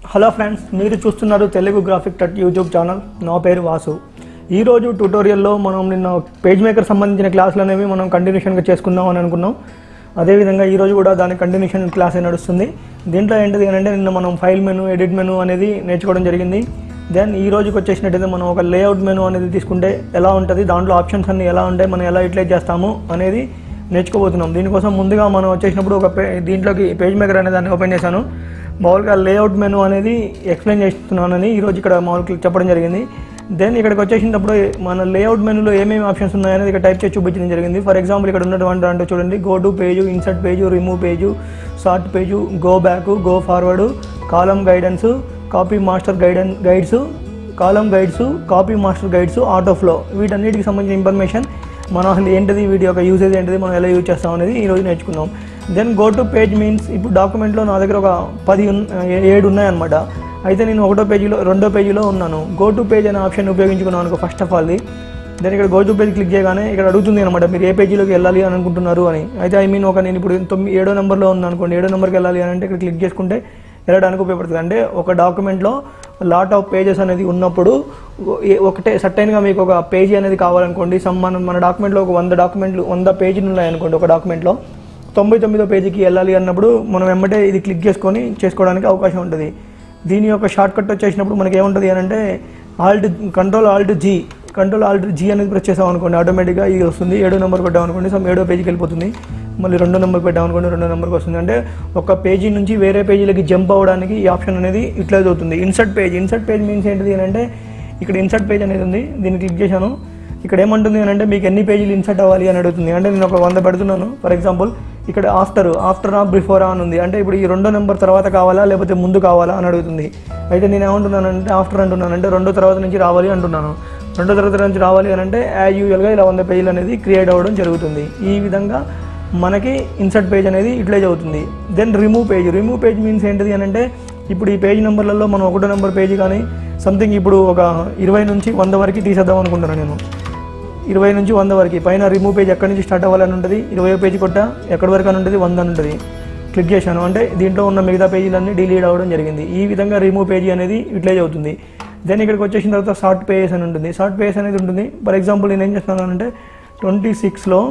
hello friends మీరు చూస్తున్నారు Telugu graphic టట్ యూట్యూబ్ ఛానల్ నా పేరు వాసు ఈరోజు ట్యూటోరియల్లో మనం నిన్న పేజ్ మేకర్ సంబంధించిన క్లాసులు అనేవి మనం కంటిన్యూషన్గా చేసుకుందాం అని అనుకున్నాం అదేవిధంగా ఈరోజు కూడా దాని కంటిన్యూషన్ క్లాస్ నడుస్తుంది దీంట్లో ఏంటిది అని అంటే నిన్న మనం ఫైల్ మెను ఎడిట్ మెను అనేది నేర్చుకోవడం జరిగింది దెన్ ఈ రోజుకి వచ్చేసినట్టయితే మనం ఒక లేఅవుట్ మెను అనేది తీసుకుంటే ఎలా ఉంటుంది దాంట్లో ఆప్షన్స్ అన్ని ఎలా ఉంటాయి మనం ఎలా యూటిలైజ్ చేస్తాము అనేది నేర్చుకోబోతున్నాం దీనికోసం ముందుగా మనం వచ్చేసినప్పుడు ఒక పే దీంట్లోకి పేజ్ మేకర్ అనే దాన్ని ఓపెన్ చేశాను మామూలుగా లేఅవుట్ మెను అనేది ఎక్స్ప్లెయిన్ చేస్తున్నానని ఈరోజు ఇక్కడ మామూలుగా చెప్పడం జరిగింది దెన్ ఇక్కడికి వచ్చేసినప్పుడు మన లేఅవుట్ మెనూలో ఏమేమి ఆప్షన్స్ ఉన్నాయనేది ఇక్కడ టైప్ చేసి చూపించడం జరిగింది ఫర్ ఎగ్జాంపుల్ ఇక్కడ ఉన్నటువంటి అంటే చూడండి go to page insert page remove page short page go back go forward column guidance copy master guidance guides column guides copy master guides auto flow వీటన్నిటికి సంబంధించిన ఇన్ఫర్మేషన్ మనం అసలు ఏంటిది వీటి యొక్క యూసేజ్ ఏంటిది మనం ఎలా యూజ్ చేస్తాం అనేది ఈరోజు నేర్చుకుందాం then go to page means ఇప్పుడు డాక్యుమెంట్లో నా దగ్గర ఒక పది ఉన్- ఏ- ఏడు ఉన్నాయన్నమాట అయితే నేను ఒకటో పేజీలో రెండో పేజీలో ఉన్నాను గో టు పేజ్ అనే ఆప్షన్ ఉపయోగించుకున్నాను అనుకో ఫస్ట్ ఆఫ్ ఆల్ది దెన్ ఇక్కడ గో టు పేజ్ క్లిక్ చేయగానే ఇక్కడ అడుగుతుంది అనమాట మీరు ఏ పేజీలోకి వెళ్ళాలి అని అనుకుంటున్నారు అని అయితే ఐ మీన్ ఒక నేను ఇప్పుడు తొమ్మిది ఏడో నెంబర్లో ఉన్నాను అనుకోండి ఏడో నెంబర్కి వెళ్ళాలి అని అంటే ఇక్కడ క్లిక్ చేసుకుంటే వెళ్ళడానికి ఉపయోగపడుతుంది అంటే ఒక డాక్యుమెంట్లో లాట్ ఆఫ్ పేజెస్ అనేది ఉన్నప్పుడు ఏ- ఒకటే సర్టైన్గా మీకు ఒక పేజీ అనేది కావాలనుకోండి సమ్ మన మన డాక్యుమెంట్లో ఒక వంద డాక్యుమెంట్లు వంద పేజీలు ఉన్నాయనుకోండి ఒక డాక్యుమెంట్లో తొంభై తొమ్మిదో పేజీకి వెళ్ళాలి అన్నప్పుడు మనం వెంబటే ఇది క్లిక్ చేసుకొని చేసుకోవడానికి అవకాశం ఉంటుంది దీని యొక్క షార్ట్ కట్ వచ్చేసినప్పుడు మనకి ఏముంటుంది అని అంటే alt control alt G control alt G అనేది ప్రెస్ చేసాం అనుకోండి ఆటోమేటిక్గా ఇది వస్తుంది ఏడో నెంబర్ పెట్టాం అనుకోండి సమ్ ఏడో పేజీకి వెళ్ళిపోతుంది మళ్ళీ రెండో నెంబర్ పెట్టాం అనుకోండి రెండో నెంబర్కి వస్తుంది అంటే ఒక పేజీ నుంచి వేరే పేజీలకి జంప్ అవ్వడానికి ఈ ఆప్షన్ అనేది యూటిలైజ్ అవుతుంది insert page insert page means ఏంటిది అని అంటే ఇక్కడ ఇన్సర్ట్ పేజ్ అనేది ఉంది దీన్ని క్లిక్ చేశాను ఇక్కడ ఏమంటుంది అని అంటే మీకు ఎన్ని పేజీలు ఇన్సర్ట్ అవ్వాలి అని అడుగుతుంది అంటే నేను ఒక వంద పెడుతున్నాను ఫర్ ఎగ్జాంపుల్ ఇక్కడ ఆఫ్టర్ ఆఫ్టర్ ఆ బిఫోర్ అని ఉంది అంటే ఇప్పుడు ఈ రెండో నెంబర్ తర్వాత కావాలా లేకపోతే ముందు కావాలా అని అడుగుతుంది అయితే నేను ఏమంటున్నానంటే ఆఫ్టర్ అంటున్నాను అంటే రెండో తర్వాత నుంచి రావాలి అంటున్నాను రెండో తరగతి నుంచి రావాలి అని అంటే యాజ్ యూజువల్గా ఇలా వంద పేజీలు అనేది క్రియేట్ అవ్వడం జరుగుతుంది ఈ విధంగా మనకి ఇన్సర్ట్ పేజ్ అనేది యూటిలైజ్ అవుతుంది then remove page remove page means ఏంటిది అని అంటే ఇప్పుడు ఈ పేజ్ నెంబర్లలో మనం ఒకటో నెంబర్ పేజీ కానీ సంథింగ్ ఇప్పుడు ఒక ఇరవై నుంచి వంద వరకు తీసేద్దాం అనుకుంటున్నాను నేను ఇరవై నుంచి వంద వరకు పైన రిమూవ్ పేజ్ ఎక్కడి నుంచి స్టార్ట్ అవ్వాలని ఉంటుంది ఇరవై పేజీ కొట్ట ఎక్కడి వరకు అని ఉంటుంది వంద అని ఉంటుంది క్లిక్ చేశాను అంటే దీంట్లో ఉన్న మిగతా పేజీలన్నీ డిలీట్ అవ్వడం జరిగింది ఈ విధంగా రిమూవ్ పేజీ అనేది యూటిలైజ్ అవుతుంది దెన్ ఇక్కడికి వచ్చేసిన తర్వాత షార్ట్ పేజెస్ అని ఉంటుంది షార్ట్ పేజెస్ అనేది ఉంటుంది ఫర్ ఎగ్జాంపుల్ నేను ఏం చేస్తున్నాను అంటే ట్వంటీ సిక్స్లో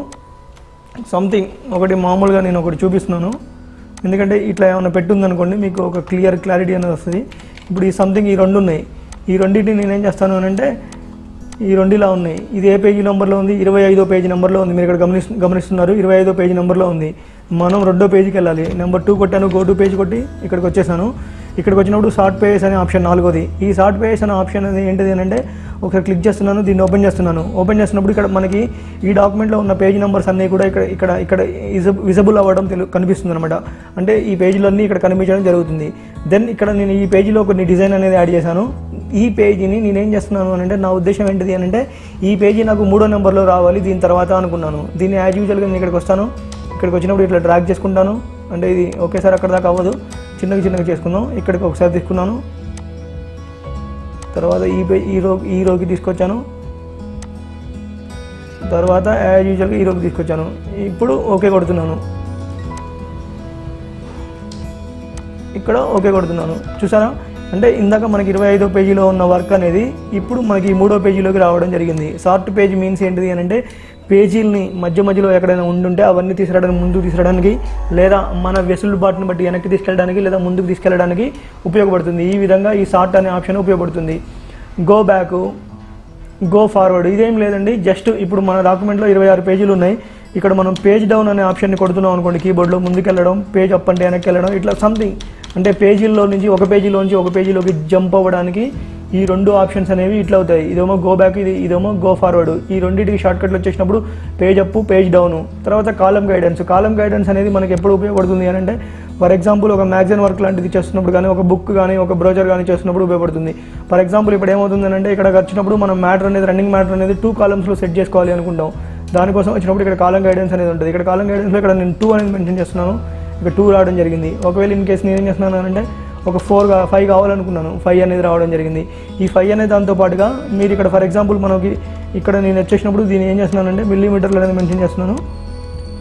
సంథింగ్ ఒకటి మామూలుగా నేను ఒకటి చూపిస్తున్నాను ఎందుకంటే ఇట్లా ఏమైనా పెట్టుందనుకోండి మీకు ఒక క్లియర్ క్లారిటీ అనేది వస్తుంది ఇప్పుడు ఈ సంథింగ్ ఈ రెండు ఉన్నాయి ఈ రెండింటిని నేను ఏం చేస్తాను అని అంటే ఈ రెండు ఇలా ఉన్నాయి ఇది ఏ పేజీ నెంబర్లో ఉంది ఇరవై ఐదో పేజీ నెంబర్లో ఉంది మీరు ఇక్కడ గమనిస్తు గమనిస్తున్నారు ఇరవై ఐదో పేజీ నెంబర్లో ఉంది మనం రెండో పేజీకి వెళ్ళాలి నెంబర్ టూ కొట్టాను గో టు పేజ్ కొట్టి ఇక్కడికి వచ్చేసాను ఇక్కడికి వచ్చినప్పుడు షార్ట్ పేజెస్ అనే ఆప్షన్ నాలుగోది ఈ షార్ట్ పేజెస్ అనే ఆప్షన్ అనేది ఏంటిది అని అంటే ఒకసారి క్లిక్ చేస్తున్నాను దీన్ని ఓపెన్ చేస్తున్నాను ఓపెన్ చేస్తున్నప్పుడు ఇక్కడ మనకి ఈ డాక్యుమెంట్లో ఉన్న పేజ్ నెంబర్స్ అన్నీ కూడా ఇక్కడ ఇక్కడ ఇక్కడ విజిబుల్ అవ్వడం తెలు కనిపిస్తుంది అనమాట అంటే ఈ పేజీలన్నీ ఇక్కడ కనిపించడం జరుగుతుంది దెన్ ఇక్కడ నేను ఈ పేజీలో కొన్ని డిజైన్ అనేది యాడ్ చేశాను ఈ పేజీని నేనేం చేస్తున్నాను అని అంటే నా ఉద్దేశం ఏంటిది అని అంటే ఈ పేజీ నాకు మూడో నెంబర్లో రావాలి దీని తర్వాత అనుకున్నాను దీన్ని యాజ్ యూజువల్గా నేను ఇక్కడికి వస్తాను ఇక్కడికి వచ్చినప్పుడు ఇట్లా డ్రాగ్ చేసుకుంటాను అంటే ఇది ఒకేసారి అక్కడ దాకా అవ్వదు చిన్నగా చిన్నగా చేసుకుందాం ఇక్కడికి ఒకసారి తీసుకున్నాను తర్వాత ఈ పే ఈ రో ఈ రోకి తీసుకొచ్చాను తర్వాత యాజ్ యూజువల్గా ఈ రోకి తీసుకొచ్చాను ఇప్పుడు ఓకే కొడుతున్నాను ఇక్కడ ఓకే కొడుతున్నాను చూసారా అంటే ఇందాక మనకి ఇరవై ఐదో పేజీలో ఉన్న వర్క్ అనేది ఇప్పుడు మనకి ఈ మూడో పేజీలోకి రావడం జరిగింది షార్ట్ పేజ్ మీన్స్ ఏంటిది అని అంటే పేజీలని మధ్య మధ్యలో ఎక్కడైనా ఉండుంటే అవన్నీ తీసుకురావడానికి ముందుకు తీసుకురావడానికి లేదా మన వెసులుబాటుని బట్టి వెనక్కి తీసుకెళ్ళడానికి లేదా ముందుకు తీసుకెళ్ళడానికి ఉపయోగపడుతుంది ఈ విధంగా ఈ షార్ట్ అనే ఆప్షన్ ఉపయోగపడుతుంది గో బ్యాక్ గో ఫార్వర్డ్ ఇదేం లేదండి జస్ట్ ఇప్పుడు మన డాక్యుమెంట్లో ఇరవై ఆరు పేజీలు ఉన్నాయి ఇక్కడ మనం పేజ్ డౌన్ అనే ఆప్షన్ని కొడుతున్నాం అనుకోండి కీబోర్డ్లో ముందుకెళ్ళడం పేజ్ అప్ అంటే వెనక్కి వెళ్ళడం ఇట్లా సంథింగ్ అంటే పేజీల్లో నుంచి ఒక పేజీలో నుంచి ఒక పేజీలోకి జంప్ అవ్వడానికి ఈ రెండు ఆప్షన్స్ అనేవి ఇట్లా అవుతాయి ఇదేమో గో బ్యాక్ ఇది ఇదేమో గో ఫార్వర్డ్ ఈ రెండింటికి షార్ట్ కట్లు వచ్చేసినప్పుడు పేజ్ అప్ పేజ్ డౌన్ తర్వాత కాలం గైడెన్స్ కాలం గైడెన్స్ అనేది మనకి ఎప్పుడు ఉపయోగపడుతుంది అని అంటే ఫర్ ఎగ్జాంపుల్ ఒక మ్యాగజైన్ వర్క్ లాంటిది చేస్తున్నప్పుడు కానీ ఒక బుక్ కానీ ఒక బ్రోచర్ కానీ చేస్తున్నప్పుడు ఉపయోగపడుతుంది ఫర్ ఎగ్జాంపుల్ ఇప్పుడు ఏమవుతుంది అంటే ఇక్కడ వచ్చినప్పుడు మనం మ్యాటర్ అనేది రన్నింగ్ మ్యాటర్ అనేది టూ కాలమ్స్లో సెట్ చేసుకోవాలి అనుకుంటాం దానికోసం వచ్చినప్పుడు ఇక్కడ కాలం గైడెన్స్ అనేది ఉంటుంది ఇక్కడ కాలం గైడెన్స్లో ఇక్కడ నేను టూ అనేది మెన్షన్ చేస్తున్నాను ఇక్కడ టూ రావడం జరిగింది ఒకవేళ ఇన్ కేసు నేను ఏం చేస్తున్నాను అంటే ఒక ఫోర్ ఫైవ్ కావాలనుకున్నాను ఫైవ్ అనేది రావడం జరిగింది ఈ ఫైవ్ అనేది దాంతో పాటుగా మీరు ఇక్కడ ఫర్ ఎగ్జాంపుల్ మనకి ఇక్కడ నేను వచ్చేసినప్పుడు దీన్ని ఏం చేస్తున్నానంటే మిల్లీమీటర్లు అనేది మెన్షన్ చేస్తున్నాను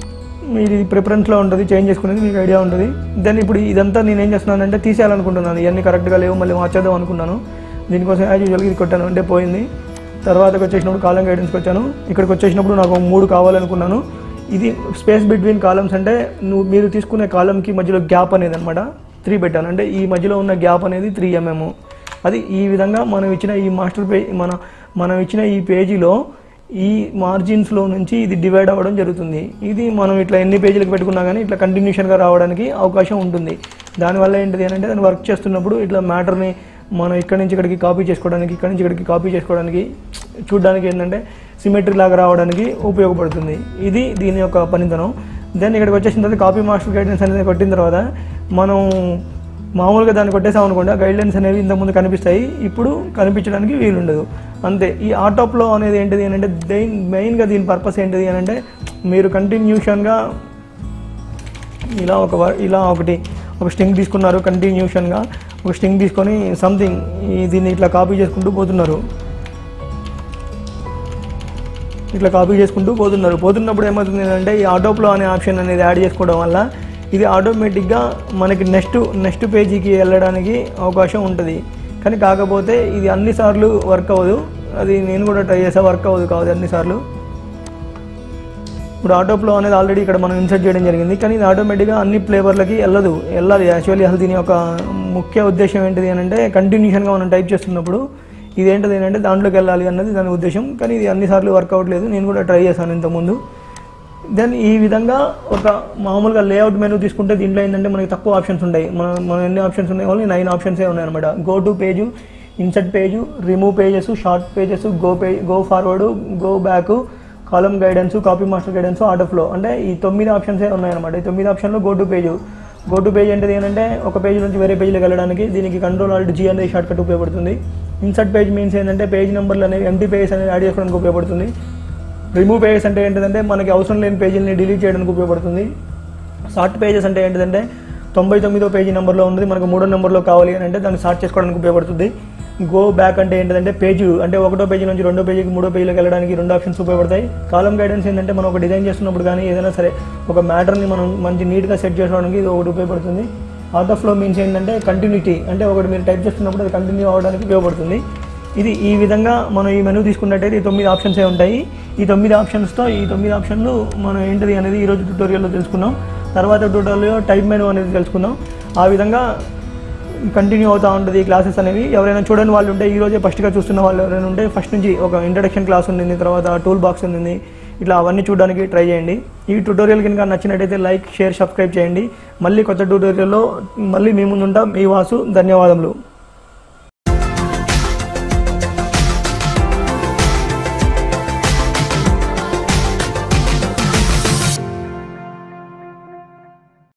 మీరు ప్రిఫరెన్స్లో ఉంటుంది చేంజ్ చేసుకునేది మీకు ఐడియా ఉంటుంది దెన్ ఇప్పుడు ఇదంతా నేను ఏం చేస్తున్నానంటే తీసేయాలనుకుంటున్నాను ఇవన్నీ కరెక్ట్గా లేవు మళ్ళీ మార్చేద్దాం అనుకున్నాను దీనికోసం యాజ్ యూజువల్గా ఇది కొట్టాను అంటే పోయింది తర్వాతకి వచ్చేసినప్పుడు కాలం గైడెన్స్కి వచ్చాను ఇక్కడికి వచ్చేసినప్పుడు నాకు మూడు కావాలనుకున్నాను ఇది స్పేస్ బిట్వీన్ కాలమ్స్ అంటే నువ్వు మీరు తీసుకునే కాలంకి మధ్యలో గ్యాప్ అనేది అనమాట త్రీ పెట్టాను అంటే ఈ మధ్యలో ఉన్న గ్యాప్ అనేది త్రీ ఎంఎం అది ఈ విధంగా మనం ఇచ్చిన ఈ మాస్టర్ పేజ్ మన మనం ఇచ్చిన ఈ పేజీలో ఈ మార్జిన్స్లో నుంచి ఇది డివైడ్ అవ్వడం జరుగుతుంది ఇది మనం ఇట్లా ఎన్ని పేజీలకు పెట్టుకున్నా కానీ ఇట్లా కంటిన్యూషన్గా రావడానికి అవకాశం ఉంటుంది దానివల్ల ఏంటిది అని అంటే దాన్ని వర్క్ చేస్తున్నప్పుడు ఇట్లా మ్యాటర్ని మనం ఇక్కడి నుంచి ఇక్కడికి కాపీ చేసుకోవడానికి ఇక్కడి నుంచి ఇక్కడికి కాపీ చేసుకోవడానికి చూడడానికి ఏంటంటే సిమెట్రీ లాగా రావడానికి ఉపయోగపడుతుంది ఇది దీని యొక్క పనితనం దెన్ ఇక్కడికి వచ్చేసిన తర్వాత కాపీ మాస్టర్ గైడెన్స్ అనేది కొట్టిన తర్వాత మనం మామూలుగా దాన్ని కొట్టేసాం అనుకోండి ఆ గైడ్లైన్స్ అనేవి ఇంతకుముందు కనిపిస్తాయి ఇప్పుడు కనిపించడానికి వీలుండదు అంతే ఈ ఆటోప్లో అనేది ఏంటిది అని అంటే దేని మెయిన్గా దీని పర్పస్ ఏంటిది అని అంటే మీరు కంటిన్యూషన్గా ఇలా ఒక వ- ఇలా ఒకటి ఒక స్టింగ్ తీసుకున్నారు కంటిన్యూషన్గా ఒక స్టింగ్ తీసుకొని సంథింగ్ దీన్ని ఇట్లా కాపీ చేసుకుంటూ పోతున్నారు ఇట్లా కాపీ చేసుకుంటూ పోతున్నారు పోతున్నప్పుడు ఏమవుతుంది అంటే ఈ ఆటోప్లో అనే ఆప్షన్ అనేది యాడ్ చేసుకోవడం వల్ల ఇది ఆటోమేటిక్గా మనకి నెక్స్ట్ నెక్స్ట్ పేజీకి వెళ్ళడానికి అవకాశం ఉంటుంది కానీ కాకపోతే ఇది అన్నిసార్లు వర్క్ అవ్వదు అది నేను కూడా ట్రై చేసా వర్క్ అవ్వదు కాదు అన్నిసార్లు ఇప్పుడు ఆటోప్లో అనేది ఆల్రెడీ ఇక్కడ మనం ఇన్సర్ట్ చేయడం జరిగింది కానీ ఇది ఆటోమేటిక్గా అన్ని ఫ్లేవర్లకి వెళ్ళదు వెళ్ళాలి యాక్చువల్లీ అసలు దీని యొక్క ముఖ్య ఉద్దేశం ఏంటిది అని అంటే కంటిన్యూషన్గా మనం టైప్ చేస్తున్నప్పుడు ఇది ఏంటిది ఏంటంటే దాంట్లోకి వెళ్ళాలి అన్నది దాని ఉద్దేశం కానీ ఇది అన్నిసార్లు వర్క్ అవ్వట్లేదు నేను కూడా ట్రై చేశాను ఇంతకుముందు దెన్ ఈ విధంగా ఒక మామూలుగా లేఅవుట్ మెనూ తీసుకుంటే దీంట్లో ఏంటంటే మనకి తక్కువ ఆప్షన్స్ ఉంటాయి మన మన ఎన్ని ఆప్షన్స్ ఉన్నాయి ఓన్లీ నైన్ ఆప్షన్సే ఉన్నాయి అనమాట go to page insert page remove pages short pages go పే go forward go back column guidance copy master guidance auto flow అంటే ఈ తొమ్మిది ఆప్షన్సే ఉన్నాయన్నమాట ఈ తొమ్మిది ఆప్షన్లో go to page go to page అంటే ఏంటంటే ఒక పేజ్ నుంచి వేరే పేజీలోకి వెళ్ళడానికి దీనికి కంట్రోల్ ఆల్ట్ జీ అనేది షార్ట్ కట్ ఉపయోగపడుతుంది ఇన్సర్ట్ పేజ్ మీన్స్ ఏంటంటే పేజ్ నెంబర్లు అనేవి ఎంటీ పేజెస్ అనేది యాడ్ చేసుకోవడానికి ఉపయోగపడుతుంది రిమూవ్ పేజెస్ అంటే ఏంటంటే మనకి అవసరం లేని పేజీలని డిలీట్ చేయడానికి ఉపయోగపడుతుంది షార్ట్ పేజెస్ అంటే ఏంటంటే తొంభై తొమ్మిదో పేజీ నెంబర్లో ఉంది మనకు మూడో నెంబర్లో కావాలి అని అంటే దాన్ని సార్ట్ చేసుకోవడానికి ఉపయోగపడుతుంది గో బ్యాక్ అంటే ఏంటంటే పేజ్ అంటే ఒకటో పేజీ నుంచి రెండో పేజీకి మూడో పేజీలోకి వెళ్ళడానికి రెండు ఆప్షన్స్ ఉపయోగపడతాయి కాలం గైడెన్స్ ఏంటంటే మనం ఒక డిజైన్ చేస్తున్నప్పుడు కానీ ఏదైనా సరే ఒక మ్యాటర్ని మనం మంచి నీట్గా సెట్ చేసుకోవడానికి ఇది ఒకటి ఉపయోగపడుతుంది ఆటో ఫ్లో మీన్స్ ఏంటంటే కంటిన్యూటీ అంటే ఒకటి మీరు టైప్ చేస్తున్నప్పుడు అది కంటిన్యూ అవ్వడానికి ఉపయోగపడుతుంది ఇది ఈ విధంగా మనం ఈ మెనూ తీసుకున్నట్టయితే ఈ తొమ్మిది ఆప్షన్సే ఉంటాయి ఈ తొమ్మిది ఆప్షన్స్తో ఈ తొమ్మిది ఆప్షన్లు మనం ఏంటిది అనేది ఈరోజు ట్యూటోరియల్లో తెలుసుకున్నాం తర్వాత ట్యూటోరియల్లో టైప్ మెనూ అనేది తెలుసుకుందాం ఆ విధంగా కంటిన్యూ అవుతూ ఉంటుంది ఈ క్లాసెస్ అనేవి ఎవరైనా చూడని వాళ్ళు ఉంటే ఈ రోజే ఫస్ట్గా చూస్తున్న వాళ్ళు ఎవరైనా ఉంటే ఫస్ట్ నుంచి ఒక ఇంట్రడక్షన్ క్లాస్ ఉంది తర్వాత టూల్ బాక్స్ ఉంది ఇట్లా అవన్నీ చూడడానికి ట్రై చేయండి ఈ ట్యూటోరియల్ కనుక నచ్చినట్టయితే లైక్ షేర్ సబ్స్క్రైబ్ చేయండి మళ్ళీ కొత్త ట్యూటోరియల్లో మళ్ళీ మీ ముందు ఉంటాం మీ వాసు ధన్యవాదములు